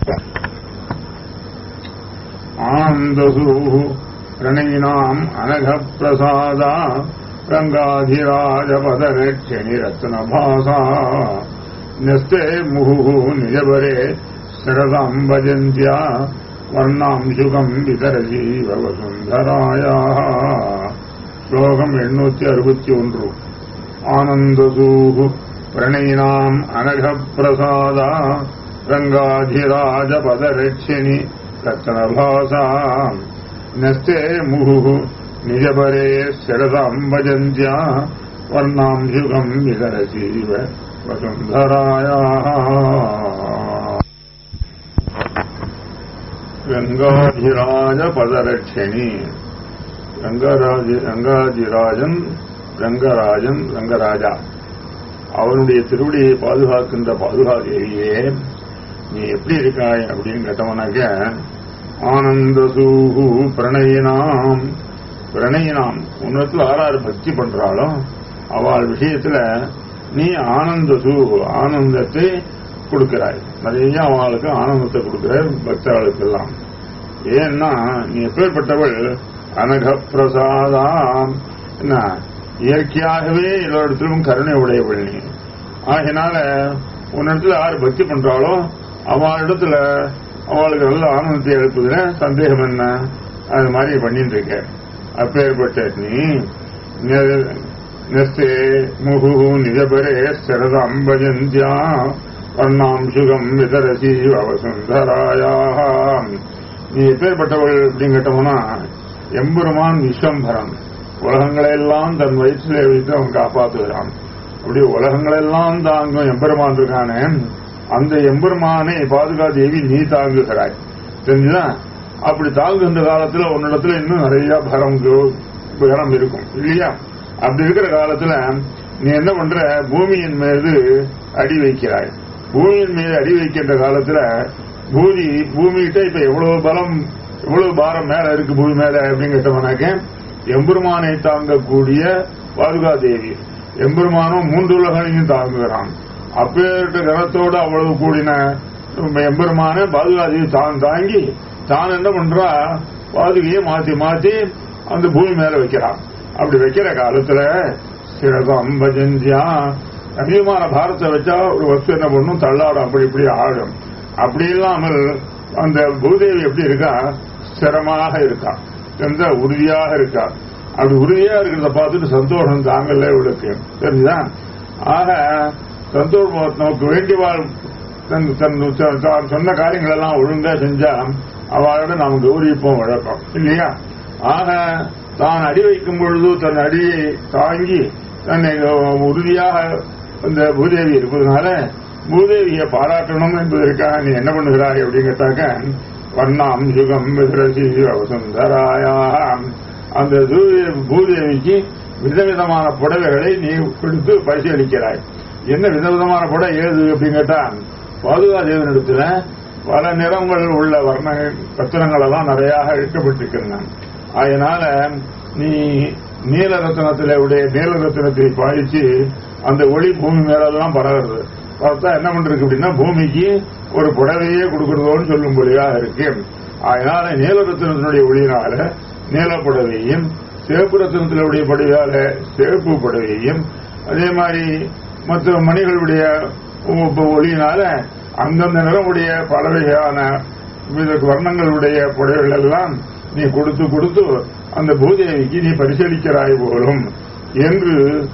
ஆனந்தசூः प्रणयिनाम् अनघप्रसादा रङ्गाधिराजपदरक्षणिरत्नभासा न्यस्ते मुहुः निजबरे शरदाम् भजन्त्या वर्णांशुकम् वितरजीव वसुन्धरायाः श्लोकम् एण्णूति अरुपति ஒன்று ஆனந்தசூः प्रणयिनाम् अनघप्रसादा रङ्गाधिराजपदरक्षिणि रत्नभासा नस्ते मुहुः निजपरे शरदाम् भजन्त्या वर्णांशुकम् विदरसीव वसुन्धरायाः ரங்காதிராஜபதரட்சணி ரங்கராஜ ரங்காதிராஜன் ரங்கராஜன் ரங்கராஜா அவனுடைய திருவடியை பாதுகாக்கின்ற பாதுகாதேவியே நீ எப்படி இருக்காய் அப்படின்னு கேட்டவனாக்க ஆனந்தசூஹு பிரணயினாம் பிரணயினாம் உன்னத்துல ஆறாறு பக்தி பண்றாளோ அவள் விஷயத்துல நீ ஆனந்தசூ ஆனந்தத்தை கொடுக்கிறாய் நிறைய அவளுக்கு ஆனந்தத்தை கொடுக்கிற பக்தர்களுக்கு எல்லாம் ஏன்னா நீ எப்பேற்பட்டவள் அனக பிரசாதாம் என்ன இயற்கையாகவே எல்லோரிடத்திலும் கருணை உடையவள் நீ ஆகினால உன்னிடத்துல யார் பக்தி பண்றாளோ அவளிடத்துல அவளுக்கு நல்ல ஆனந்தத்தை எழுப்புதுல சந்தேகம் என்ன அது மாதிரி பண்ணிட்டு இருக்க அப்பேற்பட்ட நீ நெஸ்தே முகு நிஜபரே சரதம் பஜந்தியா வர்ணாம்சுகம் விதரசி அவசுந்தராயாக நீ எப்பேற்பட்டவள் அப்படின்னு கேட்டோம்னா எம்பெருமான் விஸ்வம்பரன் உலகங்களெல்லாம் தன் வயிற்றிலே வைத்து அவன் காப்பாற்றுகிறான் அப்படி உலகங்களெல்லாம் தாங்கும் எம்பெருமான் இருக்கானே அந்த எம்பெருமானை பாதுகா தேவி நீ தாங்குகிறாய் தெரிஞ்சுதா அப்படி தாங்குகின்ற காலத்துல உன்னிடத்துல இன்னும் நிறைய பரம் பரம் இருக்கும் இல்லையா அப்படி இருக்கிற காலத்துல நீ என்ன பண்ற பூமியின் மீது அடி வைக்கிறாய் பூமியின் மீது அடி வைக்கின்ற காலத்துல பூமி பூமிகிட்ட இப்ப எவ்வளவு பலம் எவ்வளவு பாரம் மேல இருக்கு பூமி மேல அப்படின்னு கேட்டவனாக்க எம்பெருமானை தாங்கக்கூடிய பாதுகா தேவி எம்பெருமானும் மூன்று உலகங்களையும் தாங்குகிறான் அப்பேற்ற கனத்தோடு அவ்வளவு கூடின எம்பெருமான பாதுகாதேவி தான் தாங்கி தான் என்ன பண்றா பாதுகையை மாத்தி மாத்தி அந்த பூமி மேல வைக்கிறான் அப்படி வைக்கிற காலத்துல சிறதம் பஜந்தியா அதிகமான பாரத்தை வச்சா ஒரு வஸ்து என்ன பண்ணும் தள்ளாடும் அப்படி இப்படி ஆடும் அப்படி இல்லாமல் அந்த பூதேவி எப்படி இருக்கா ஸ்திரமாக இருக்கா எந்த உறுதியாக இருக்கா அப்படி உறுதியா இருக்கிறத பார்த்துட்டு சந்தோஷம் தாங்கல இவளுக்கு தெரிஞ்சுதா ஆக சந்தோஷம் நமக்கு வேண்டியவாள் தன் தன் தான் சொன்ன காரியங்கள் எல்லாம் ஒழுங்கா செஞ்சா அவளோட நாம் கௌரிப்போம் வழக்கம் இல்லையா ஆக தான் அடி வைக்கும் பொழுது தன் அடியை தாங்கி தன்னை உறுதியாக இந்த பூதேவி இருப்பதனால பூதேவியை பாராட்டணும் என்பதற்காக நீ என்ன பண்ணுகிறாய் அப்படின்னு கேட்டாக்க வண்ணாம் யுகம் விதரசி வசுந்தராயா அந்த பூதேவிக்கு விதவிதமான புடவைகளை நீ கொடுத்து பரிசீலிக்கிறாய் என்ன விதவிதமான புடவை ஏது அப்படின்னு கேட்டா பாதுகா தேவனிடத்துல பல நிறங்கள் உள்ள வர்ண ரத்தனங்கள் எல்லாம் நிறைய இழுக்கப்பட்டிருக்கின்றன அதனால நீ நீல ரத்தனத்தில உடைய நீல ரத்தனத்தை பாய்ச்சி அந்த ஒளி பூமி மேலெல்லாம் பரவுறது பார்த்தா என்ன பண்றது அப்படின்னா பூமிக்கு ஒரு புடவையே கொடுக்கறதோன்னு சொல்லும்படியாக இருக்கு அதனால நீல ரத்தனத்தினுடைய ஒளியினால நீல புடவையும் சிவப்பு ரத்தனத்தினுடைய புடவையால சிவப்பு புடவையும் அதே மாதிரி மற்ற மணிகளுடைய ஒளியினால அந்தந்த நிறமுடைய பல வகையான வர்ணங்களுடைய புடவைகள் எல்லாம் நீ கொடுத்து கொடுத்து அந்த பூதேவிக்கு நீ பரிசீலிக்கிறாய் போலும் என்று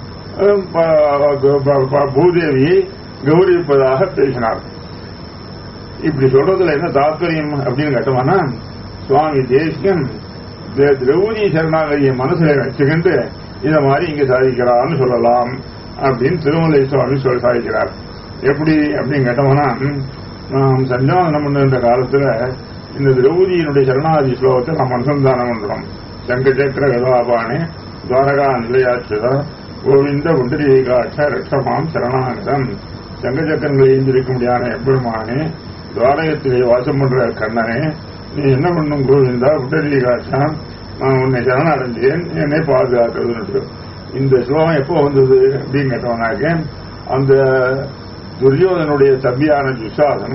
பூதேவியை கௌரவிப்பதாக பேசினார் இப்படி சொல்றதுல என்ன தாத்பரியம் அப்படின்னு கேட்டோம்னா சுவாமி தேசியம் திரௌதி சரணாகதியை மனசுல வச்சுக்கிட்டு இத மாதிரி இங்க சாதிக்கிறான்னு சொல்லலாம் அப்படின்னு திருமலை சுவாமி சொல்ல சாதிக்கிறார் எப்படி அப்படின்னு கேட்டோம்னா நாம் சஞ்சாதனம் பண்ணுகின்ற காலத்துல இந்த திரௌதியினுடைய சரணாதி ஸ்லோகத்தை நாம் அனுசந்தானம் பண்றோம் சங்கச்சக்கர கதாபானே துவாரகா நிலையாச்சுதா கோவிந்த புண்டரீகாட்ச ரட்சமாம் சரணாகதம் சங்கச்சக்கரங்களை எழுந்திருக்க முடியாத எப்பெருமானே துவாரகத்திலே வாசம் பண்ற கண்ணனே நீ என்ன பண்ணும் கோவிந்தா புண்டரீகாட்சா நான் உன்னை சரண அடைஞ்சேன் என்னை பாதுகாக்கிறதுன்னு இந்த ஸ்லோகம் எப்போ வந்தது அப்படின்னு கேட்டவனாக்க அந்த துரியோதனுடைய தம்பியான துஷாசனம்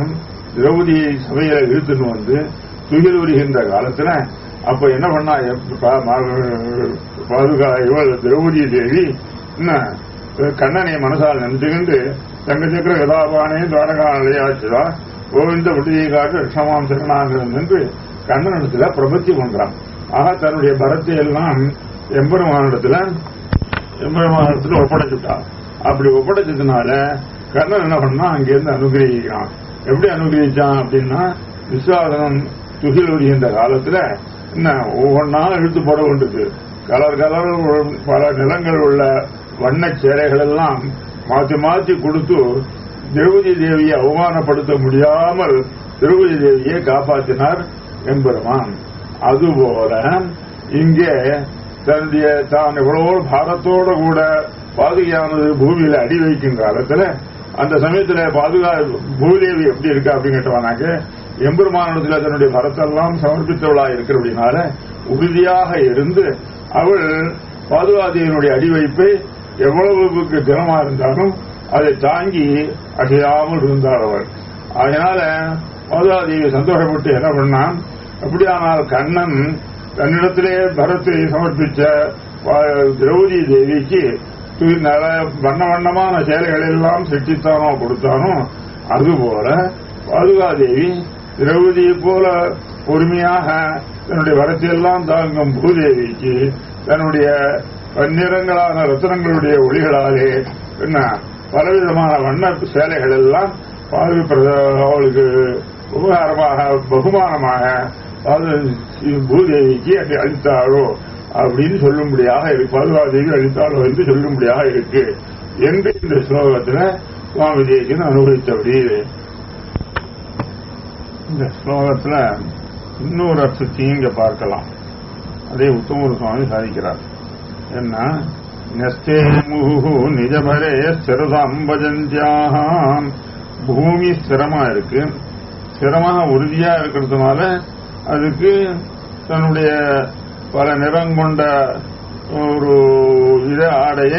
திரௌதியை சபையில இழுத்துன்னு வந்து துகில் உரிகின்ற காலத்துல அப்ப என்ன பண்ணா பா- மா- பாதுகா இவள் திரௌதி தேவி என்ன கண்ணனை மனசால் நினைச்சுக்கிண்டு தங்க சக்கர கதாபானே துவாரகா நிலையாச்சுதா கோவிந்த விடுதியை காட்டு ரிஷமாம் சரணாங்கிறது என்று கண்ணனிடத்துல பிரபத்தி பண்றான் ஆக தன்னுடைய பரத்தை எல்லாம் எம்பெருமானிடத்துல எம்பெருமானிடத்துல ஒப்படைச்சுட்டான் அப்படி ஒப்படைச்சதுனால கண்ணன் என்ன பண்ணா அங்கிருந்து அனுகிரகிக்கிறான் எப்படி அனுகிரகிச்சான் அப்படின்னா விஸ்வாசனம் துகில் உரிகின்ற காலத்துல என்ன ஒவ்வொன்றா இழுத்து போட வேண்டியது கலர் கலர் பல நிலங்கள் உள்ள வண்ணச் சேலைகள் எல்லாம் மாற்றி மாற்றி கொடுத்து திரௌபதி தேவியை அவமானப்படுத்த முடியாமல் திரௌபதி தேவியை காப்பாற்றினார் எம்பெருமான் அதுபோல இங்கே தன்னுடைய தான் எவ்வளவோ பாரத்தோட கூட பாதுகையானது பூமியில அடி வைக்கும் காலத்துல அந்த சமயத்துல பாதுகா பூதேவி எப்படி இருக்கா அப்படின்னு கேட்டவானாக்க எம்பெருமானத்துல தன்னுடைய பரத்தெல்லாம் சமர்ப்பித்தவளா இருக்கிறபடினால உறுதியாக இருந்து அவள் பாதுகாதேவியினுடைய அடிவைப்பை எவ்வளவுக்கு தினமா இருந்தாலும் அதை தாங்கி அசையாமல் இருந்தாள் அவள் அதனால பாதுகாதேவி சந்தோஷப்பட்டு என்ன பண்ணான் அப்படியானால் கண்ணன் தன்னிடத்திலே பரத்தை சமர்ப்பிச்ச பா- திரௌதி தேவிக்கு து- நல வண்ண வண்ணமான சேலைகள் எல்லாம் சிட்டித்தானோ கொடுத்தானோ அதுபோல பாதுகாதேவி திரௌதியை போல பொறுமையாக தன்னுடைய வரத்தையெல்லாம் தாங்கும் பூதேவிக்கு தன்னுடைய பன்னிறங்களான ரத்தனங்களுடைய ஒளிகளாலே என்ன பலவிதமான வண்ண சேலைகள் எல்லாம் பாது பிரத- அவளுக்கு உபகாரமாக பகுமானமாக அது பூதேவிக்கு அப்படி அளித்தாளோ அப்படின்னு சொல்லும்படியாக இருக்கு பாதுகாதேவி அளித்தாளோ என்று சொல்லும்படியாக இருக்கு என்று இந்த ஸ்லோகத்துல சுவாமி தேசியன் அனுபவித்தபடி இந்த ஸ்லோகத்துல இன்னொரு அர்த்தத்தையும் இங்க பார்க்கலாம் அதே உத்தமூர் சுவாமி சாதிக்கிறார் என்ன நெஸ்தே முகு நிஜபரே ஸ்திரதாம் பஜந்தியாகாம் பூமி ஸ்திரமா இருக்கு ஸ்திரமாக உறுதியா இருக்கிறதுனால அதுக்கு தன்னுடைய பல நிறம் கொண்ட ஒரு இத ஆடைய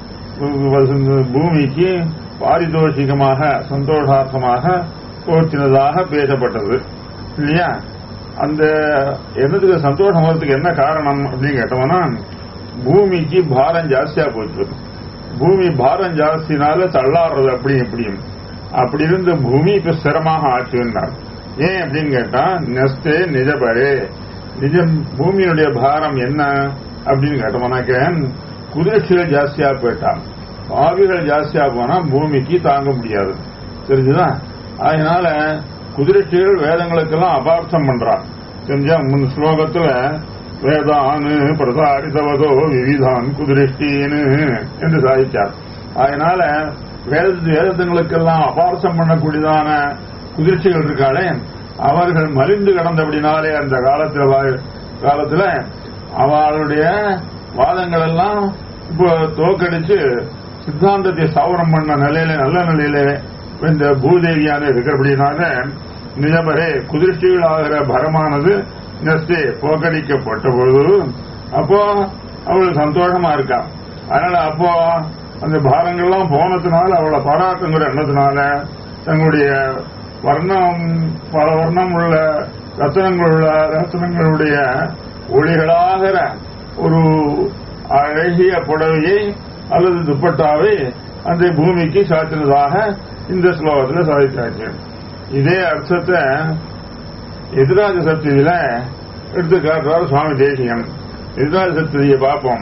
பூமிக்கு பாரிதோஷிகமாக சந்தோஷார்த்தமாக போற்றினதாக பேசப்பட்டது இல்லையா அந்த என்னதுக்கு சந்தோஷம் வர்றதுக்கு என்ன காரணம் அப்படின்னு கேட்டோம்னா பூமிக்கு பாரம் ஜாஸ்தியா போச்சு பூமி பாரம் ஜாஸ்தினால தள்ளாடுறது அப்படி இப்படியும் அப்படி இருந்த பூமி இப்ப ஸ்திரமாக ஆச்சுன்னார் ஏன் அப்படின்னு கேட்டா நெஸ்தே நிஜபரே நிஜம் பூமியினுடைய பாரம் என்ன அப்படின்னு கேட்டோம்னாக்க குதிரைச்சிகள் ஜாஸ்தியா போயிட்டான் ஆவிகள் ஜாஸ்தியா போனா பூமிக்கு தாங்க முடியாது தெரிஞ்சுதா அதனால குதிரைச்சிகள் வேதங்களுக்கெல்லாம் அபார்த்தம் பண்றான் தெரிஞ்சா முன் ஸ்லோகத்துல வேதானு பிரசாரித்தவதோ விவிதான் குதிரைஷ்டின்னு என்று சாதிச்சார் அதனால வேத வேதங்களுக்கெல்லாம் அபார்த்தம் பண்ணக்கூடியதான குதிர்ச்சிகள் இருக்காளே அவர்கள் மலிந்து கிடந்தபடினாலே அந்த காலத்துல வா- காலத்துல அவளுடைய வாதங்கள் எல்லாம் இப்போ தோக்கடிச்சு சித்தாந்தத்தை ஸ்தாபனம் பண்ண நிலையில நல்ல நிலையில இந்த பூதேவியான இருக்கிறபடினால நிஜமரே குதிர்ச்சிகள் ஆகிற பரமானது நெஸ்டே போக்கடிக்கப்பட்ட பொழுது அப்போ அவள் சந்தோஷமா இருக்கா அதனால அப்போ அந்த பாரங்கள்லாம் போனதுனால அவளை பாராட்டுங்கிற எண்ணத்தினால தங்களுடைய வர்ணம் பல வர்ணம் உள்ள ரத்தனங்கள் உள்ள ரத்தனங்களுடைய ஒளிகளாகிற ஒரு அழகிய புடவையை அல்லது துப்பட்டாவை அந்த பூமிக்கு சாத்தினதாக இந்த ஸ்லோகத்தில் சாதித்தாச்சு இதே அர்த்தத்தை எதிராஜ சப்தியில எடுத்து காட்டுறார் சுவாமி தேசியம் எதிராஜ சப்தியை பார்ப்போம்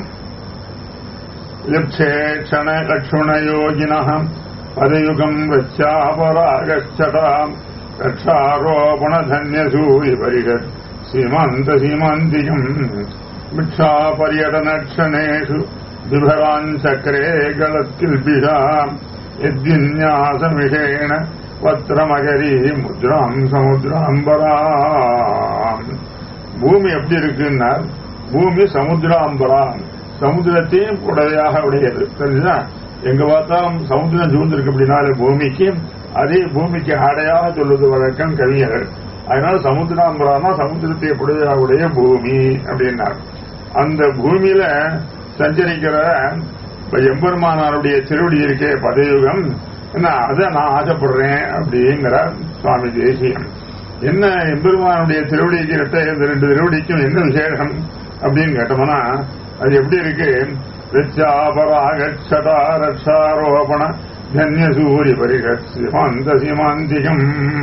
லிப்சே க்ஷண லக்ஷ்மணயோகினः பதயுகம் ரச்சாபராகச்சடாம் ரக்ஷாரோபணधन्यसूरिपरिषत् सीमन्त सीमन्तिकम् भिक्षापर्यटनक्षणेषु बिभरान् चक्रे गलत्किल्बिषाम् यद्विन्यासमिषेण பத்திரமகரி முத்ராம் சமுத்திராம்பராம் பூமி எப்படி இருக்குன்னா பூமி சமுத்திராம்பராம் சமுத்திரத்தையும் உடவையாக உடையது தெரிஞ்சுதா எங்க பார்த்தாலும் சமுத்திரம் சூழ்ந்திருக்கு அப்படின்னாலே பூமிக்கு அதே பூமிக்கு ஆடையாக சொல்வது வழக்கம் கவிஞர்கள் அதனால சமுத்திராம்பரானா சமுத்திரத்தை புடையாக உடைய பூமி அப்படின்னார் அந்த பூமியில சஞ்சரிக்கிற இப்ப எம்பெருமானாருடைய திருவடி இருக்கே பதயுகம் என்ன அதை நான் ஆசைப்படுறேன் அப்படிங்கிறார் சுவாமி தேசியம் என்ன எம்பெருமானுடைய திருவடிக்கு ரெட்டை இந்த ரெண்டு திருவடிக்கும் என்ன விசேஷம் அப்படின்னு கேட்டோம்னா அது எப்படி இருக்கு ரிச்சாபராகட்சதா ரக்ஷாரோபண தன்ய சூரிய பரிகசிமாந்த சீமாந்திகம்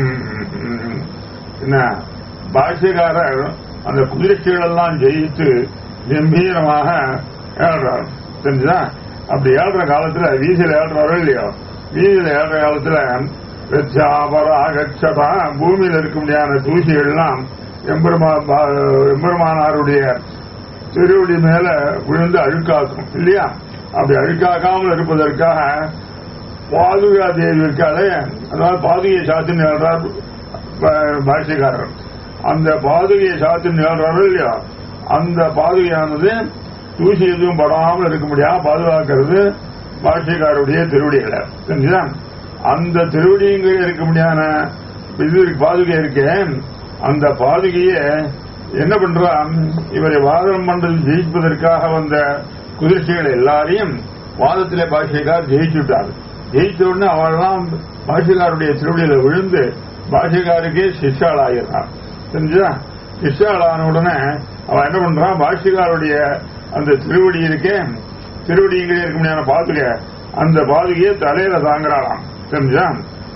என்ன பாஷ்யக்காரர் அந்த குதிரைச்சீழெல்லாம் ஜெயித்து கம்பீரமாக ஏழ்றார் தெரிஞ்சுதா அப்படி ஏழ்ற காலத்துல வீதியில ஏழ்றாரோ இல்லையோ வீதியில ஏழ்ற காலத்துல அகச்சதா பூமியில இருக்க முடியாத தூசிகள்லாம் எம்பெருமா எம்பெருமானாருடைய திருவடி மேல விழுந்து அழுக்காக்கும் இல்லையா அப்படி அழுக்காக்காமல் இருப்பதற்காக பாதுகா தேவி இருக்காளே அதாவது பாதுகையை சாத்தின்னு எழுறார் பாஷ்யக்காரர் அந்த பாதுகையை சாத்தின்னு எழுறாரோ இல்லையா அந்த பாதுகையானது தூசி எதுவும் படாமல் இருக்க முடியாம பாதுகாக்கிறது பாஷ்யக்காரருடைய திருவடிகளை தெரிஞ்சுதா அந்த திருவடிங்க இருக்க முடியாத இது பாதுகை இருக்கே அந்த பாதுகைய என்ன பண்றான் இவரை வாதம் மண்டல் ஜெயிப்பதற்காக வந்த குதிர்ச்சிகள் எல்லாரையும் வாதத்திலே பாஷ்யக்கார் ஜெயிச்சுட்டார் ஜெயிச்ச உடனே அவெல்லாம் பாஷ்யக்காருடைய திருவடியில விழுந்து பாஷ்யக்காருக்கே சிஷ்யாள் ஆகிறான் தெரிஞ்சுதா சிஷ்யாள் ஆன உடனே அவன் என்ன பண்றான் பாஷ்யக்காருடைய அந்த திருவடி இருக்கே திருவடிங்களே இருக்க முடியாத பாதுகை அந்த பாதுகையை தலையில தாங்குறாளாம் தெரிஞ்சா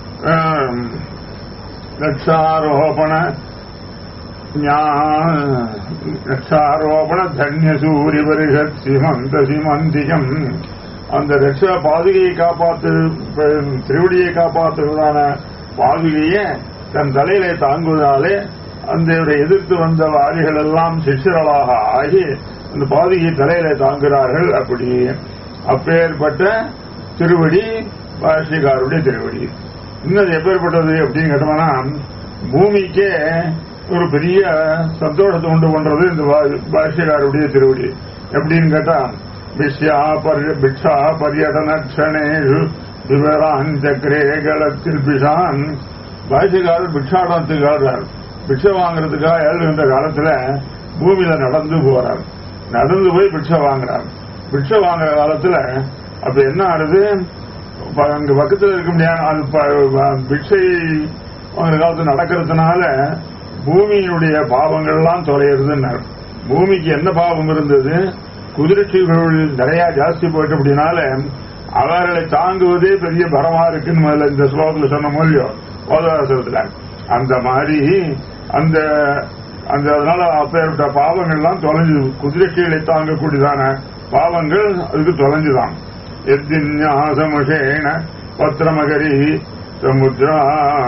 லட்சாரோபண ரட்சாரோபண தன்ய சூரிய பரிஷத் சிமந்த சிமந்திகம் அந்த ரட்சா பாதுகையை காப்பாத்து திருவடியை காப்பாற்றுவதான பாதுகையை தன் தலையில தாங்குவதாலே அந்த எதிர்த்து வந்த வாரிகள் எல்லாம் சிஷ்யர்களாக ஆகி அந்த பாதுகையை தலையில தாங்குகிறார்கள் அப்படி அப்பேற்பட்ட திருவடி பாஷ்யக்காருடைய திருவடி இன்னது எப்பேற்பட்டது அப்படின்னு கேட்டோம்னா பூமிக்கே ஒரு பெரிய சந்தோஷத்தை உண்டு பண்றது இந்த பாஷ்யக்காருடைய திருவடி எப்படின்னு கேட்டா பிக்ஷா பரியடன க்ஷணேஷு விவரான் சக்கரே களத்தில் பிஷான் பாஷ்யக்காரர் பிக்ஷாடனத்துக்கு ஆடுறார் பிக்ஷை வாங்குறதுக்காக எழுதுகின்ற காலத்துல பூமியில நடந்து போறார் நடந்து போய் பிக்ஷை வாங்குறார் பிக்ஷை வாங்குற காலத்துல அப்ப என்ன ஆகுது அங்க பக்கத்தில் இருக்க முடியாது பிக்ஷை வாங்குற காலத்துல நடக்கிறதுனால பூமியினுடைய பாவங்கள்லாம் தொலைகிறதுன்னார் பூமிக்கு என்ன பாவம் இருந்தது குதிரைச்சிகள் நிறைய ஜாஸ்தி போயிட்டு அப்படின்னால அவர்களை தாங்குவதே பெரிய பரமா இருக்குன்னு முதல்ல இந்த ஸ்லோகத்தில் சொன்ன மூலியோ போதவாசத்துல அந்த மாதிரி அந்த அந்த அதனால அப்பேற்பட்ட பாவங்கள்லாம் தொலைஞ்சு குதிரைச்சிகளை தாங்கக்கூடியதான பாவங்கள் அதுக்கு தொலைஞ்சுதான் எத்தின்யாசமுஷேன பத்திரமகரி சமுத்ரா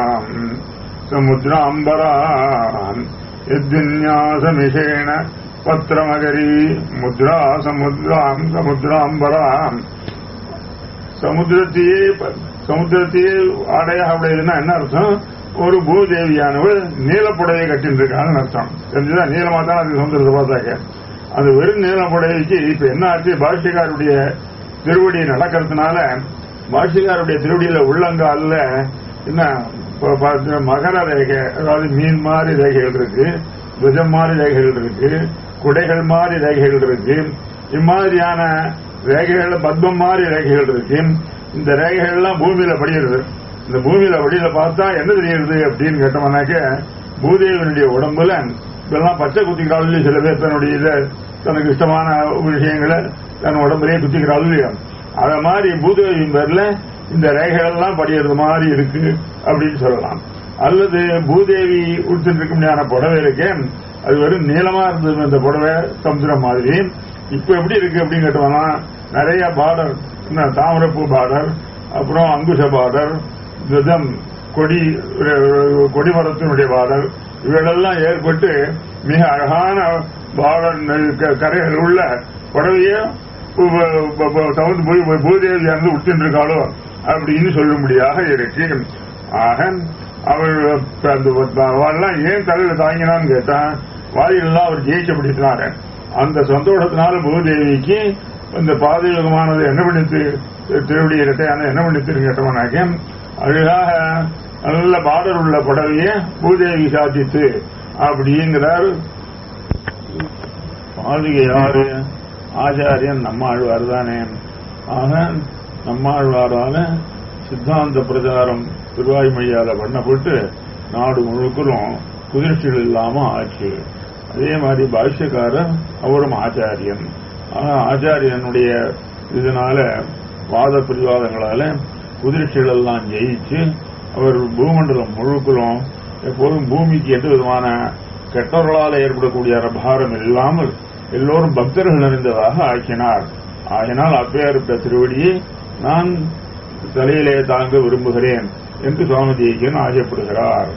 சமுத்ராம்பராம் எத்தின்யாசமிஷேன பத்திரமகரி முத்ரா சமுத்ராம் சமுத்ராம்பராம் சமுத்திரத்தையே சமுத்திரத்தையே ஆடையாக உடையதுன்னா என்ன அர்த்தம் ஒரு பூதேவியானவள் நீலப்புடவை கட்டின்னு இருக்கான்னு அர்த்தம் தெரிஞ்சுதா நீளமா தான் அது சமுத்திரத்தை பார்த்தாக்க அது வெறும் நீலப்புடவைக்கு இப்ப என்ன ஆச்சு பாஷ்யக்காருடைய திருவடி நடக்கிறதுனால பாஷ்யக்காருடைய திருவடியில உள்ளங்கால என்ன மகர ரேகை அதாவது மீன் மாதிரி ரேகைகள் இருக்கு துவஜம் மாதிரி ரேகைகள் இருக்கு குடைகள் மாதிரி ரேகைகள் இருக்கு இம்மாதிரியான ரேகைகள் பத்மம் மாதிரி ரேகைகள் இருக்கு இந்த ரேகைகள் எல்லாம் பூமியில படிகிறது இந்த பூமியில வழியில பார்த்தா என்ன தெரியுது அப்படின்னு கேட்டோம்னாக்க பூதேவனுடைய உடம்புல இதெல்லாம் பச்சை குத்திக்கிறாள் சில பேர் தன்னுடைய இதை தனக்கு இஷ்டமான விஷயங்களை தன் உடம்புலயே குத்திக்கிறாள் இல்லையா அத மாதிரி பூதேவியின் பேர்ல இந்த ரேகைகள் எல்லாம் படிக்கிறது மாதிரி இருக்கு அப்படின்னு சொல்லலாம் அல்லது பூதேவி உடுத்துட்டு இருக்க முடியாத புடவை இருக்கேன் அது வெறும் நீளமா இருந்தது அந்த புடவை சமுத்திரம் மாதிரி இப்ப எப்படி இருக்கு அப்படின்னு கேட்டோம்னா நிறைய பார்டர் தாமரப்பூ பார்டர் அப்புறம் அங்குஷ பார்டர் விதம் கொடி கொடிமரத்தினுடைய பார்டர் இவைகளெல்லாம் ஏற்பட்டு மிக அழகான பார்டர் கரைகள் உள்ள புடவைய தவிர்த்து போய் பூதேவியானது உடுத்திட்டு இருக்காளோ அப்படின்னு சொல்லும்படியாக இருக்கு ஆக அவள் அவள்லாம் ஏன் தலையில தாங்கினான்னு கேட்டா வாயிலெல்லாம் அவர் ஜெயிச்சப்படுத்தினாரு அந்த சந்தோஷத்தினால பூதேவிக்கு இந்த பாதயுகமானது என்ன பண்ணித்து திருவடி இரட்டையான என்ன பண்ணித்துன்னு கேட்டோம்னாக்க அழகாக நல்ல பார்டர் உள்ள புடவைய பூதேவி சாதித்து அப்படிங்கிறார் பாதுகை யாரு ஆச்சாரியன் நம்மாழ்வார் தானே ஆக நம்மாழ்வாரால சித்தாந்த பிரச்சாரம் திருவாய்மொழியால பண்ணப்பட்டு நாடு முழுக்கலும் குதிர்ச்சிகள் இல்லாம ஆச்சு அதே மாதிரி பாஷ்யக்காரர் அவரும் ஆச்சாரியன் ஆனா ஆச்சாரியனுடைய இதனால வாத பிரிவாதங்களால குதிர்ச்சிகள் எல்லாம் ஜெயிச்சு அவர் பூமண்டலம் முழுக்கலும் எப்போதும் பூமிக்கு எந்த விதமான கெட்டவர்களால் ஏற்படக்கூடிய பாரம் இல்லாமல் எல்லோரும் பக்தர்கள் நிறைந்ததாக ஆக்கினார் ஆகினால் அப்பேற்பட்ட திருவடியை நான் தலையிலே தாங்க விரும்புகிறேன் என்று சுவாமி தேசியன் ஆசைப்படுகிறார்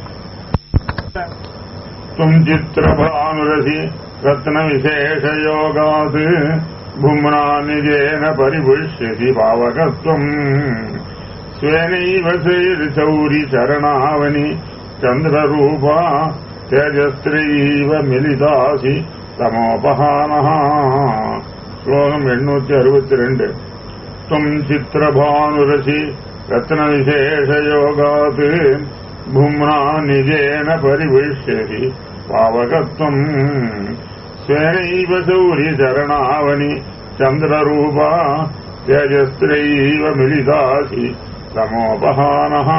தும் சித்திரபானுரசி ரத்ன விசேஷ யோகாத் பும்னா நிஜேன பரிபுஷ்யசி பாவகத்வம் ஸ்வேனைவ சௌரி சரணாவனி சந்திரரூபா தேஜஸ்திரைவ மிலிதாசி தமோபகானஹா ஸ்லோகம் எண்ணூத்தி அறுபத்தி ரெண்டு தும் சித்திரபானுரசி ரத்ன விசேஷ யோகாத் பும்னா நிஜேன பரிவிஷ்யசி பாவகத்வம் ஸ்வேனைவ சௌரி சரணாவனி சந்திரரூபா தேஜஸ்திரைவ மிலிதாசி தமோபகானஹா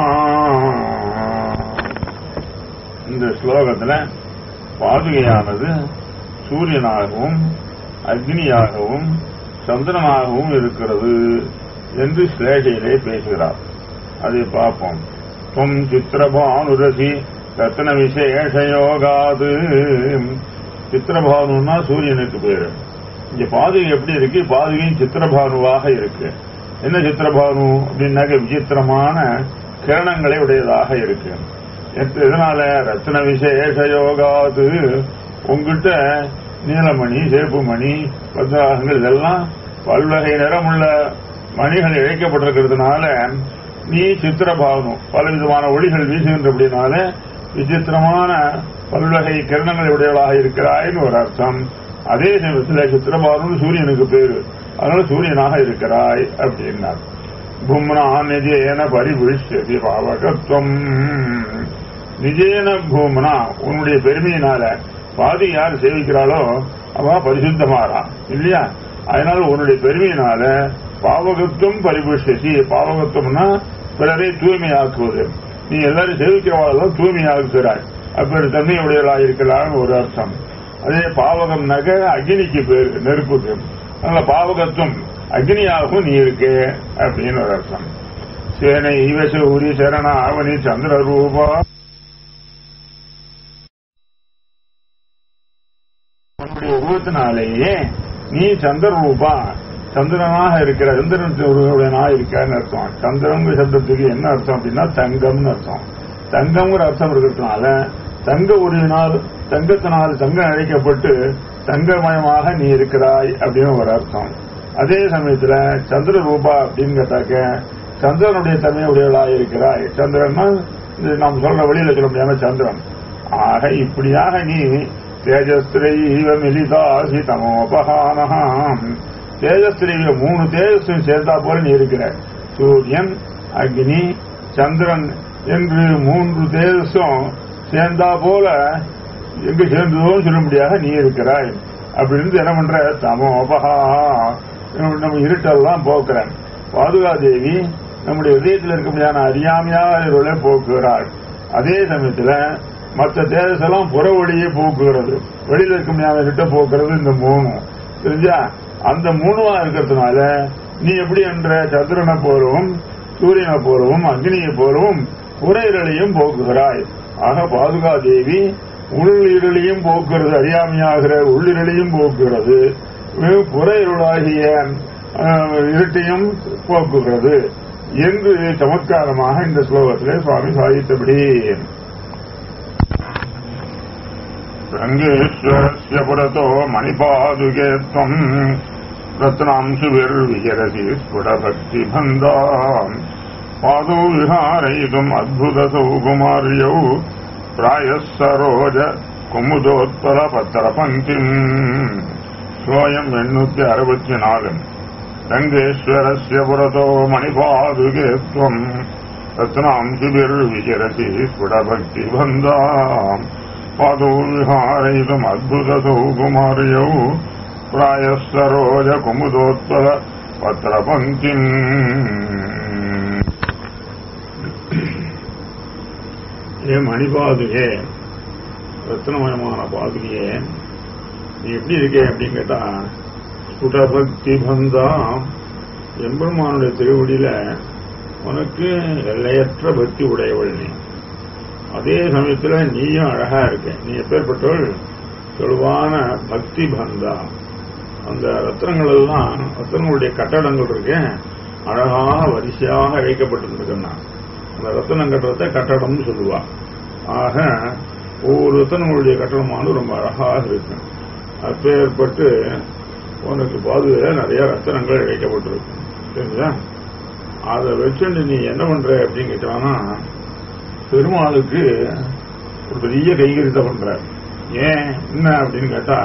இந்த ஸ்லோகத்துல பாதுகையானது சூரியனாகவும் அக்னியாகவும் சந்திரனாகவும் இருக்கிறது என்று ஸ்லேஷையிலே பேசுகிறார் அதை பார்ப்போம் தும் சித்திரபானுரசி ரத்ன விசேஷ யோகாது சித்திரபானுன்னா சூரியனுக்கு பேரு இங்க பாதுகை எப்படி இருக்கு பாதுகையும் சித்திரபானுவாக இருக்கு என்ன சித்திரபானு அப்படின்னாக்க விசித்திரமான கிரணங்களை உடையதாக இருக்கு இதனால ரத்ன விசேஷ யோகாது உங்ககிட்ட நீலமணி சேப்பு மணி பத்ராகங்கள் இதெல்லாம் பல்வகை நிறமுள்ள மணிகள் இழைக்கப்பட்டிருக்கிறதுனால நீ சித்திரபானு பல விதமான ஒளிகள் வீசுகின்றபடினால விசித்திரமான பல்வகை கிரணங்களை உடையவளாக இருக்கிறாய்னு ஒரு அர்த்தம் அதே சமயத்தில் சித்திரபானு சூரியனுக்கு பேரு அதனால சூரியனாக இருக்கிறாய் அப்படின்னார் பும்னா நிஜேன பரிபுஷ்யதி பாவகத்துவம் நிஜேன பூமனா உன்னுடைய பெருமையினால பாதி யார் சேவிக்கிறாளோ அவ பரிசுத்தமாறா இல்லையா அதனால உன்னுடைய பெருமையினால பாவகத்துவம் பரிபுஷ்யசி பாவகத்துவம்னா பிறரை தூய்மையாக்குவது நீ எல்லாரும் சேவிக்கிறவாளெல்லாம் தூய்மையாக்குகிறாய் அப்படி தன்மையுடையவளாக இருக்கலாம்னு ஒரு அர்த்தம் அதே பாவகம் நக அக்னிக்கு பேரு நெருப்புக்கு அதனால பாவகத்துவம் அக்னியாகவும் நீ இருக்கு அப்படின்னு ஒரு அர்த்தம் சேனை ஈவச உரி சரண ஆவணி சந்திர ரூபா உன்னுடைய உருவத்தினாலேயே நீ சந்திர ரூபா சந்திரனாக இருக்கிற சந்திரனுடைய இருக்கான்னு அர்த்தம் சந்திரங்கிற சப்தத்துக்கு என்ன அர்த்தம் அப்படின்னா தங்கம்னு அர்த்தம் தங்கம்ங்கிற அர்த்தம் இருக்கிறதுனால தங்க உருவினால் தங்கத்தினால் தங்கம் அழைக்கப்பட்டு தங்கமயமாக நீ இருக்கிறாய் அப்படின்னு ஒரு அர்த்தம் அதே சமயத்துல சந்திர ரூபா அப்படின்னு கேட்டாக்க சந்திரனுடைய தன்மையுடையவளாக இருக்கிறாய் சந்திரன்னா இது நாம் சொல்ற வழியில சொல்ல முடியாம சந்திரன் ஆக இப்படியாக நீ தேஜஸ்திரைவ மிலிதாசி தமோபகானஹாம் தேஜஸ்திரைவ மூணு தேஜஸ்தும் சேர்ந்தா போல நீ இருக்கிற சூரியன் அக்னி சந்திரன் என்று மூன்று தேஜஸும் சேர்ந்தா போல எங்க சேர்ந்ததோன்னு சொல்ல முடியாத நீ இருக்கிறாய் அப்படின்னு என்ன பண்ற தமோபகா நம்ம இருட்டெல்லாம் போக்குறேன் பாதுகாதேவி நம்முடைய இதயத்தில் இருக்க முடியாத அறியாமையாக போக்குகிறாள் அதே சமயத்துல மற்ற தேஜஸெல்லாம் புற வழியே போக்குகிறது வெளியில இருக்க முடியாத கிட்ட போக்குறது இந்த மூணு தெரிஞ்சா அந்த மூணுவா இருக்கிறதுனால நீ எப்படி என்ற சந்திரனை போலவும் சூரியனை போலவும் அக்னியை போலவும் புற இருளையும் போக்குகிறாய் ஆக பாதுகா தேவி உள்ளிரளையும் போக்குறது அறியாமையாகிற உள்ளிரளையும் போக்குகிறது புற இருளாகிய இருட்டையும் போக்குகிறது என்று சமத்காரமாக இந்த ஸ்லோகத்திலே சுவாமி சாதித்தபடி ரங்கேஸ்வரஸ்ய புரதோ மணிபாதுகே त्वम् रत्नांशुभिर्विहरसि स्फुटभक्तिबन्धाम् पादौ विहारयितुम् अद्भुतसौकुमार्यौ प्रायः सरोज कुमुदोत्पलपत्रपङ्क्तिम् सोऽयम् एण्णूति अरुपति नालु रङ्गेश्वरस्य पुरतो मणिपादुके त्वम् रत्नांशुभिर्विचरसि स्फुटभक्तिबन्धाम् पादौ विहारयितुम् अद्भुतसौकुमार्यौ प्रायः सरोज कुमुदोत्पल पत्रपङ्क्तिम् ஏ மணிபாதுகே ரத்னமயமான பாதுகையே நீ எப்படி இருக்கே அப்படின்னு கேட்டா ஸ்புடபக்தி பந்தா எம்பெருமானுடைய திருவடியில உனக்கு எல்லையற்ற பக்தி உடையவள் நீ அதே சமயத்துல நீயும் அழகா இருக்க நீ எப்பேற்பட்டவள் தெளிவான பக்தி பந்தா அந்த ரத்னங்கள் எல்லாம் ரத்னங்களுடைய கட்டடங்கள் இருக்கு அழகாக வரிசையாக இழைக்கப்பட்டிருக்குன்னா அந்த ரத்தனம் கட்டடத்தை கட்டடம்னு சொல்லுவா ஆக ஒவ்வொரு ரத்தனங்களுடைய கட்டடமானது ரொம்ப அழகாக இருக்கு அப்பேற்பட்டு உனக்கு பாதுகால நிறைய ரத்தனங்கள் இழைக்கப்பட்டிருக்கு சரிங்களா அதை வச்சுட்டு நீ என்ன பண்ற அப்படின்னு கேட்டானா பெருமாளுக்கு ஒரு பெரிய கைகரித்த பண்ற ஏன் என்ன அப்படின்னு கேட்டா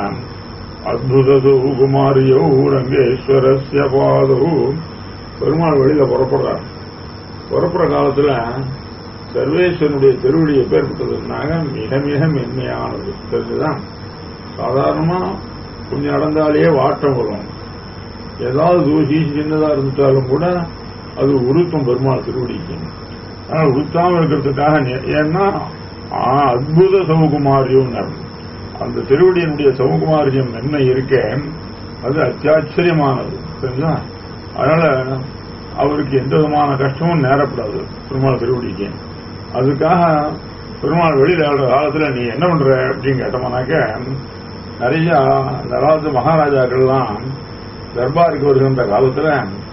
அத்புதது குமாரியோ ரங்கேஸ்வரஸ்ய பாதோ பெருமாள் வெளியில புறப்படுறார் புறப்படுற காலத்துல சர்வேஸ்வரனுடைய திருவடி எப்பேற்பட்டதுனாக மிக மிக மென்மையானது தெரிஞ்சுதான் சாதாரணமா கொஞ்சம் நடந்தாலே வாட்டம் வரும் ஏதாவது தூசி சின்னதா இருந்துட்டாலும் கூட அது உருத்தம் பெருமாள் திருவடிக்கு ஆனா உருத்தாம இருக்கிறதுக்காக நெ- ஏன்னா ஆ, அற்புத சௌகுமாரியம் அந்த திருவடியினுடைய சௌகுமாரியம் மென்மை இருக்க அது அத்தியாச்சரியமானது சரிங்களா அதனால அவருக்கு எந்த விதமான கஷ்டமும் நேரப்படாது பெருமாள் திருவடிக்கு அதுக்காக பெருமாள் வெளியில ஆடுற காலத்துல நீ என்ன பண்ற அப்படின்னு கேட்டோம்னாக்க நிறைய அந்த காலத்து மகாராஜாக்கள்லாம் தர்பாருக்கு வருகின்ற காலத்துல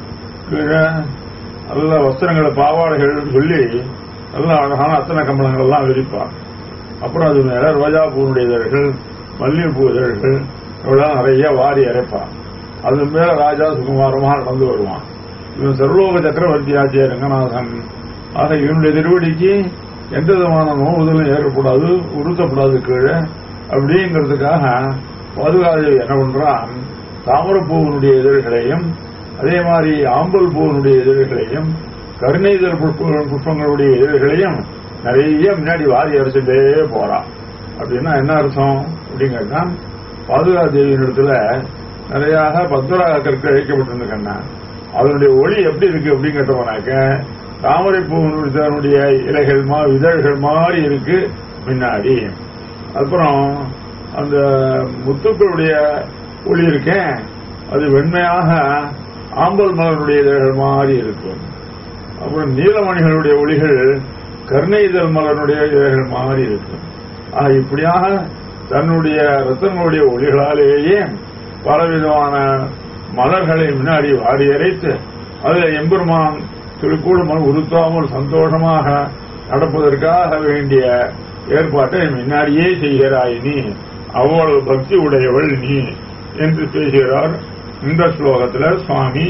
கீழே நல்ல வஸ்திரங்களை பாவாடைகள் சொல்லி நல்ல அழகான அத்தனை கம்பளங்கள் எல்லாம் விரிப்பார் அப்புறம் அது மேல ரோஜா பூனுடைய இதழ்கள் மல்லிகைப்பூ இதழ்கள் இவ்வளவு நிறைய வாரி அரைப்பான் அது மேல ராஜா சுகுமாரமா நடந்து வருவான் இவன் சர்வலோக சக்கரவர்த்தி ஆச்சிய ரங்கநாதன் ஆக இவனுடைய திருவடிக்கு எந்த விதமான நோவுதலும் ஏற்படாது உறுத்தப்படாது கீழே அப்படிங்கிறதுக்காக பாதுகாப்பு என்ன பண்றான் தாமரப்பூவனுடைய இதழ்களையும் அதே மாதிரி ஆம்பல் பூவனுடைய இதழ்களையும் கருணைதல் புஷ்ப- புஷ்பங்களுடைய இதழ்களையும் நிறைய முன்னாடி வாரி அரைச்சுட்டே போறான் அப்படின்னா என்ன அர்த்தம் அப்படின்னு கேட்டா பாதுகா தேவியின் இடத்துல நிறையாக பத்மராக கற்கள் அழைக்கப்பட்டிருந்துக்கண்ணா அதனுடைய ஒளி எப்படி இருக்கு அப்படின்னு கேட்டோம்னாக்க தாமரை பூவனுடைய இலைகள் மா இதழ்கள் மாதிரி இருக்கு முன்னாடி அப்புறம் அந்த முத்துக்களுடைய ஒளி இருக்கேன் அது வெண்மையாக ஆம்பல் மலருடைய இதழ்கள் மாதிரி இருக்கும் அப்புறம் நீலமணிகளுடைய ஒளிகள் கருணை இதழ் மலருடைய இதழ்கள் மாதிரி இருக்கும் ஆக இப்படியாக தன்னுடைய ரத்தங்களுடைய ஒளிகளாலேயே பலவிதமான மலர்களை முன்னாடி வாரி அரைத்து அதில் எம்பெருமான் திருக்கூடுமல் உறுத்தாமல் சந்தோஷமாக நடப்பதற்காக வேண்டிய ஏற்பாட்டை முன்னாடியே செய்கிறாய் நீ அவ்வளவு பக்தி உடையவள் நீ என்று பேசுகிறார் இந்த ஸ்லோகத்தில் சுவாமி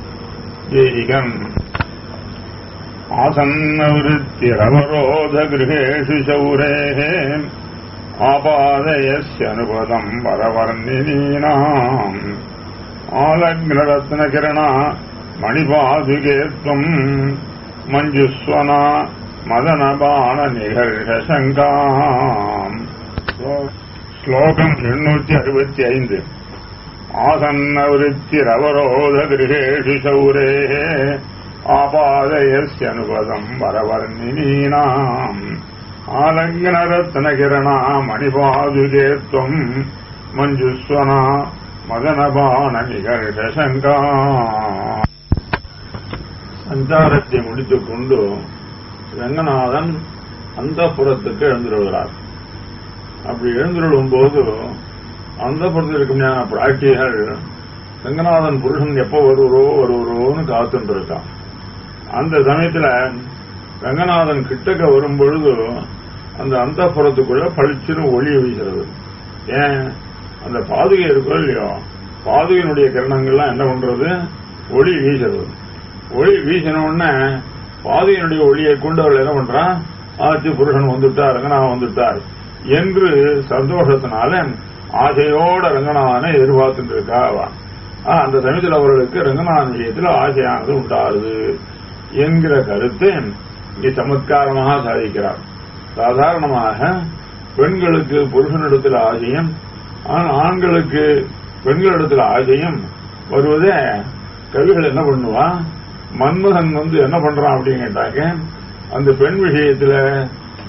தேசிகன் ஆசன்னவருத்திரவரோத கிரகேஷு சௌரேः ஆபாதயஸ்யனுபதம் வரவர்ணினீனாம் ஆலக்னரத்னகிரணா மணிபாதுகே त्वम् மஞ்சுஸ்வனா மதனபாண நிகழ்ஷங்காம் ஸ்லோகம் எண்ணூற்றி அறுபத்தி ஐந்து ஆசன்னவருத்திரவரோத கிரகேஷு சௌரேः ஆபாதயஸ்யனுபதம் வரவர்ணினீனாம் ஆலங்கனரத்னகிரணா மணிபாதுகே त्वम् மஞ்சுஸ்வனா மதனபான நிகழ்ஷங்கா சஞ்சாரத்தை முடித்துக் கொண்டு ரங்கநாதன் அந்த புறத்துக்கு எழுந்துருகிறார் அப்படி எழுந்துருளும் போது அந்த புறத்தில் இருக்கும் பிராட்டிகள் ரங்கநாதன் புருஷன் எப்போ வருவரோ வருவரோன்னு காத்துட்டு இருக்கான் அந்த சமயத்துல ரங்கநாதன் கிட்டக்க வரும் பொழுது அந்த அந்த புறத்துக்குள்ள பளிச்சுன்னு ஒளி வீசுறது ஏன் அந்த பாதுகை இருக்கோ இல்லையோ பாதுகையினுடைய கிரணங்கள்லாம் என்ன பண்றது ஒளி வீசுறது ஒளி வீசின உடனே பாதுகையினுடைய ஒளியை கொண்டு அவள் என்ன பண்றான் ஆச்சு புருஷன் வந்துட்டார் ரங்கநாதன் வந்துட்டார் என்று சந்தோஷத்தினால ஆசையோட ரங்கநாதனை எதிர்பார்த்துட்டு இருக்கா அவ. ஆ, அந்த சமயத்தில் அவர்களுக்கு ரங்கநாதன் விஷயத்தில் ஆசையானது உண்டாருது என்கிற கருத்தை இங்கே சமத்காரமாக சாதிக்கிறார் சாதாரணமாக பெண்களுக்கு புருஷனிடத்தில் ஆசையும் ஆனால் ஆண்களுக்கு பெண்களிடத்தில் ஆசையும் வருவதே கவிகள் என்ன பண்ணுவான் மன்மதன் வந்து என்ன பண்றான் அப்படின்னு கேட்டாக்க அந்த பெண் விஷயத்துல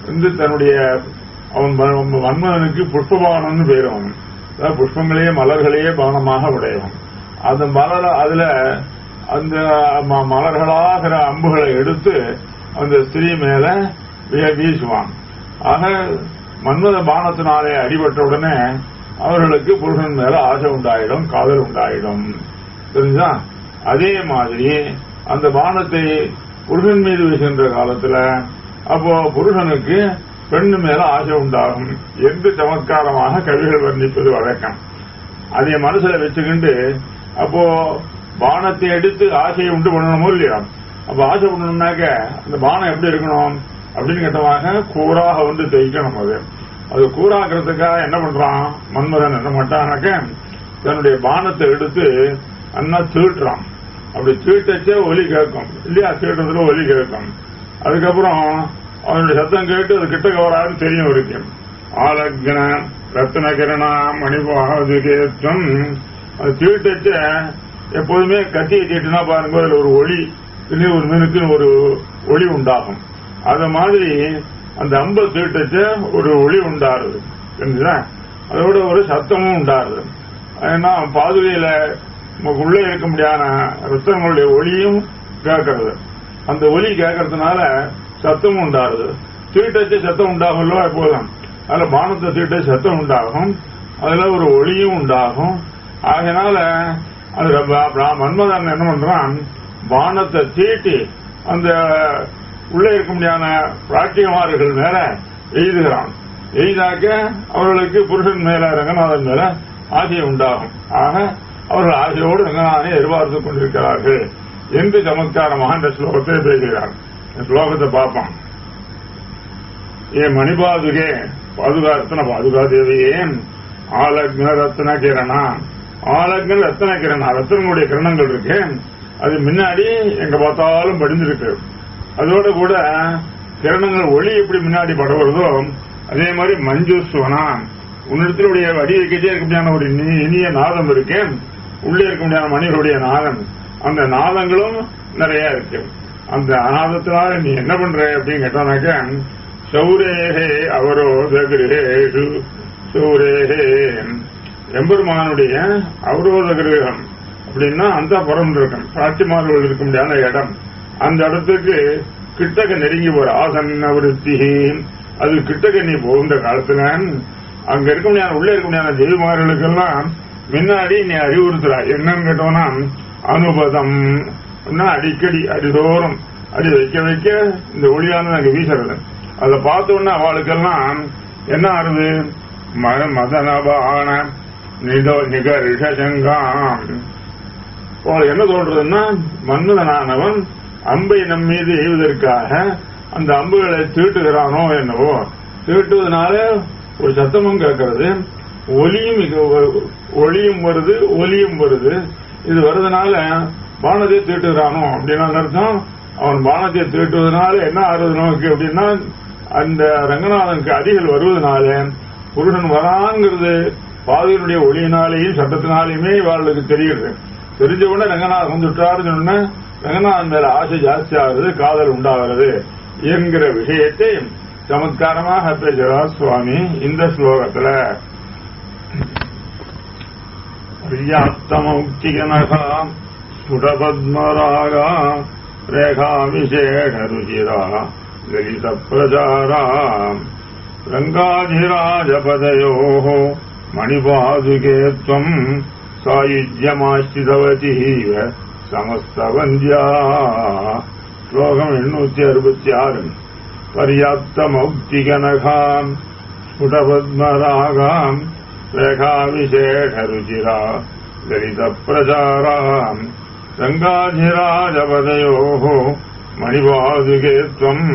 வந்து தன்னுடைய அவன் ம- மன்மதனுக்கு புஷ்பபானம்னு பேர் அவன் அதாவது புஷ்பங்களையே மலர்களையே பானமாக உடையவன் அந்த மலர அதுல அந்த ம- மலர்களாகிற அம்புகளை எடுத்து அந்த ஸ்திரீ மேல வீ- வீசுவான் ஆக மன்மத பானத்தினாலே அடிபட்ட உடனே அவர்களுக்கு புருஷன் மேல ஆசை உண்டாயிடும் காதல் உண்டாயிடும் தெரிஞ்சா அதே மாதிரி அந்த பானத்தை புருஷன் மீது வீசுகின்ற காலத்துல அப்போ புருஷனுக்கு பெண்ணு மேல ஆசை உண்டாகும் எந்த சமத்காரமாக கவிகள் வர்ணிப்பது வழக்கம் அதை மனசுல வச்சுக்கிண்டு அப்போ பானத்தை எடுத்து ஆசையை உண்டு பண்ணணுமோ இல்லையா அப்ப ஆசை பண்ணணும்னாக்க அந்த பானம் எப்படி இருக்கணும் அப்படின்னு கேட்டமாக கூறாக வந்து தைக்கணும் அது அது கூறாக்குறதுக்காக என்ன பண்றான் மன்மதன் என்ன மாட்டானாக்க தன்னுடைய பானத்தை எடுத்து அண்ணா தீட்டுறான் அப்படி தீட்டச்சே ஒலி கேட்கும் இல்லையா தீட்டுறதுல ஒலி கேட்கும் அதுக்கப்புறம் அவனுடைய சத்தம் கேட்டு அது கிட்ட வராதுன்னு தெரியும் இருக்கு ஆலக்ன ரத்னகிரணா மணிபாவது கேத்தம் அது தீட்டச்ச எப்போதுமே கத்தியை தீட்டுனா பாருங்க அதுல ஒரு ஒளி இல்லை ஒரு மினுக்கு ஒரு ஒளி உண்டாகும் அது மாதிரி அந்த அம்பை தீட்டச்ச ஒரு ஒளி உண்டாருது தெரிஞ்சுதா அதோட ஒரு சத்தமும் உண்டாருது ஏன்னா பாதுகையில நமக்கு உள்ளே இருக்க முடியாத ரத்தங்களுடைய ஒளியும் கேட்கறது அந்த ஒலி கேட்கறதுனால சத்தமும் உண்டாருது தீட்டச்சு சத்தம் உண்டாகும்ல எப்போதும் அதுல பானத்தை தீட்ட சத்தம் உண்டாகும் அதுல ஒரு ஒளியும் உண்டாகும் ஆகையினால அது ப- ப- மன்மதன் என்ன பண்றான் பானத்தை தீட்டி அந்த உள்ளே இருக்க முடியாத பிராட்டியமார்கள் மேல எய்துகிறான் எய்தாக்க அவர்களுக்கு புருஷன் மேல ரங்கநாதன் மேல ஆசை உண்டாகும் ஆக அவர்கள் ஆசையோடு ரங்கநாதனை எதிர்பார்த்து கொண்டிருக்கிறார்கள் என்று சமத்காரமாக இந்த ஸ்லோகத்தை பேசுகிறார் இந்த ஸ்லோகத்தை பார்ப்போம் ஏ மணிபாதுகே பாதுகா ரத்ன பாதுகா தேவியே ஆலக்ன ரத்ன கிரணா ஆலக்ன ரத்ன கிரணா ரத்னங்களுடைய கிரணங்கள் இருக்கு அது முன்னாடி எங்க பார்த்தாலும் படிஞ்சிருக்கு அதோட கூட கிரணங்கள் ஒளி எப்படி முன்னாடி படவுறதோ அதே மாதிரி மஞ்சு சுவனா உன்னிடத்தினுடைய வடி வைக்கச்சே இருக்க முடியாத ஒரு இனி- இனிய நாதம் இருக்கு உள்ளே இருக்க முடியாத மனிதருடைய நாதம் அந்த நாதங்களும் நிறைய இருக்கு அந்த நாதத்தினால நீ என்ன பண்ற அப்படின்னு கேட்டானாக்க சௌரேகே அவரோதகிரேஷு சௌரேகே எம்பெருமானுடைய அவரோத கிரகம் அப்படின்னா அந்த புறம் இருக்கும் பிராட்டிமார்கள் இருக்க முடியாத இடம் அந்த இடத்துக்கு கிட்டக்க நெருங்கி போற ஆசன்ன விருத்தி அது கிட்டக்க நீ போகின்ற காலத்துல அங்க இருக்க முடியாத உள்ளே இருக்க முடியாத தெய்வமார்களுக்கெல்லாம் முன்னாடி நீ அறிவுறுத்துறா என்னன்னு கேட்டோம்னா அனுபதம் அப்படின்னா அடிக்கடி அடிதோறும் அடி வைக்க வைக்க இந்த ஒளியானது அங்க வீசுறது அதை பார்த்த உடனே அவளுக்கெல்லாம் என்ன ஆறுது ம- மதனபான நிதோ நிகர்ஷங்காம் அவள் என்ன சொல்றதுன்னா மன்மதனானவன் அம்பை நம் மீது எய்வதற்காக அந்த அம்புகளை தீட்டுகிறானோ என்னவோ தீட்டுவதனால ஒரு சத்தமும் கேட்கறது ஒலியும் இங்க வ- ஒளியும் வருது ஒலியும் வருது இது வருதுனால பானத்தை தீட்டுகிறானோ அப்படின்னா அர்த்தம் அவன் பானத்தை தீட்டுவதனால என்ன ஆறுது நமக்கு அப்படின்னா அந்த ரங்கநாதனுக்கு அடிகள் வருவதனால புருஷன் வராங்கிறது பாதையினுடைய ஒளியினாலேயும் சட்டத்தினாலேயுமே இவர்களுக்கு தெரியுது தெரிஞ்ச உடனே ரங்கநாதன் வந்துட்டாருன்னு சொன்ன ரங்கநாதன் மேல ஆசை ஜாஸ்தி ஆகுது காதல் உண்டாகிறது என்கிற விஷயத்தை சமத்காரமாக பேசுகிறார் சுவாமி இந்த ஸ்லோகத்துல பர்யாப்தமௌக்திகனகா ஸ்புடபத்மராகா ரேகா விசேஷ ருச்சிரா லலித பிரச்சாரா ரங்காதிராஜபதயோः மணிபாதுகே त्वम् சாயுஜ்யமாசிதவதீவ சமஸ்தவந்தியா ஸ்லோகம் எண்ணூத்தி அறுபத்தி ஆறு பர்யாப்தமௌக்திகனகாம் ஸ்புடபத்மராகாம் ரேகாவிசேஷருச்சிரா லலித பிரச்சாராம் ரங்காதிராஜபதயோः மணிபாதுகே त्वम्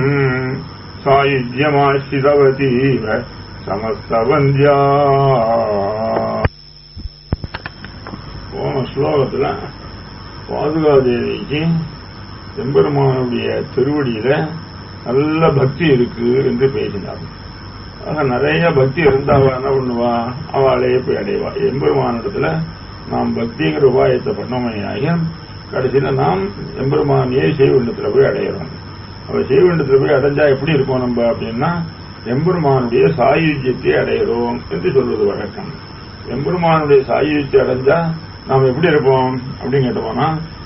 சாயுஜ்யமாசிதவதீவ சமஸ்தவந்தியா போன ஸ்லோகத்துல பாதுகாதேவிக்கு எம்பெருமானுடைய திருவடியில நல்ல பக்தி இருக்கு என்று பேசினார் ஆக நிறைய பக்தி இருந்தா அவ என்ன பண்ணுவா அவளையே போய் அடைவா எம்பெருமானிடத்துல நாம் பக்திங்கிற உபாயத்தை பண்ணோமையாக கடைசியில நாம் எம்பெருமானியே செய்வண்டத்துல போய் அடையிறோம் அவ செய்வண்டத்துல போய் அடைஞ்சா எப்படி இருக்கும் நம்ம அப்படின்னா எம்பெருமானுடைய சாயுஜ்யத்தை அடைகிறோம் என்று சொல்வது வழக்கம் எம்பெருமானுடைய சாயுஜ்யத்தை அடைஞ்சா நாம் எப்படி இருப்போம் அப்படின்னு கேட்டோம்னா